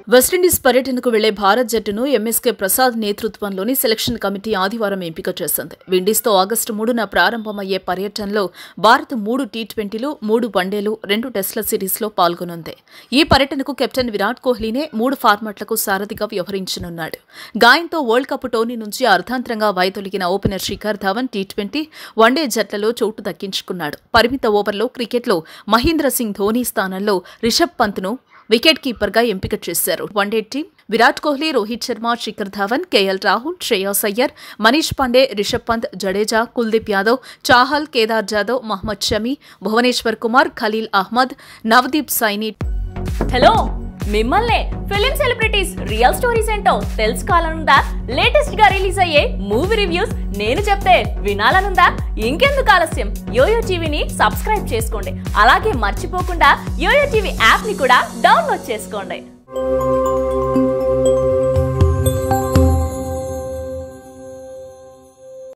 West Indies పర్యటనకు వెళ్లే భారత్ జట్టును ఎంఎస్కే ప్రసాద్ నేతృత్వంలోని సెలక్షన్ కమిటీ ఆదివారం ఎంపిక చేసింది విండీస్తో ఆగస్టు మూడున ప్రారంభమయ్యే పర్యటనలో భారత్ మూడు టీ ట్వంటీలు మూడు వన్డేలు రెండు టెస్టుల సిరీస్లో పాల్గొనుంది ఈ పర్యటనకు కెప్టెన్ విరాట్ కోహ్లీనే మూడు ఫార్మాట్లకు సారథిగా వ్యవహరించనున్నాడు గాయంతో వరల్డ్ కప్ టోర్నీ నుంచి అర్ధాంతరంగా వైదొలిగిన opener Shikhar Dhawan T twenty one day జట్లలో చోటు దక్కించుకున్నాడు పరిమిత ఓవర్లో క్రికెట్లో మహేంద్ర సింగ్ ధోనీ స్థానంలో రిషబ్ పంత్ను వికెట్ కీపర్గా ఎంపిక చేశారు one day team Virat Kohli Rohit Sharma Shikhar Dhawan KL Rahul Shreyas Iyer Manish Pandey Rishabh Pant Jadeja Kuldeep Yadav Chahal Kedar Jadhav Mohammed Shami Bhuvneshwar Kumar Khaleel Ahmed Navdeep Saini hello మిమ్మల్నే ఫిలిం సెలబ్రిటీస్ రియల్ స్టోరీస్ ఏంటో తెలుసుకోవాలనుందా లేటెస్ట్ గా రిలీజ్ అయ్యే మూవీ రివ్యూస్ నేను చెప్తే వినాలనుందా ఇంకెందుకు ఆలస్యం యోయో టీవీని సబ్స్క్రైబ్ చేసుకోండి అలాగే మర్చిపోకుండా యోయో టీవీ యాప్ ని కూడా డౌన్లోడ్ చేసుకోండి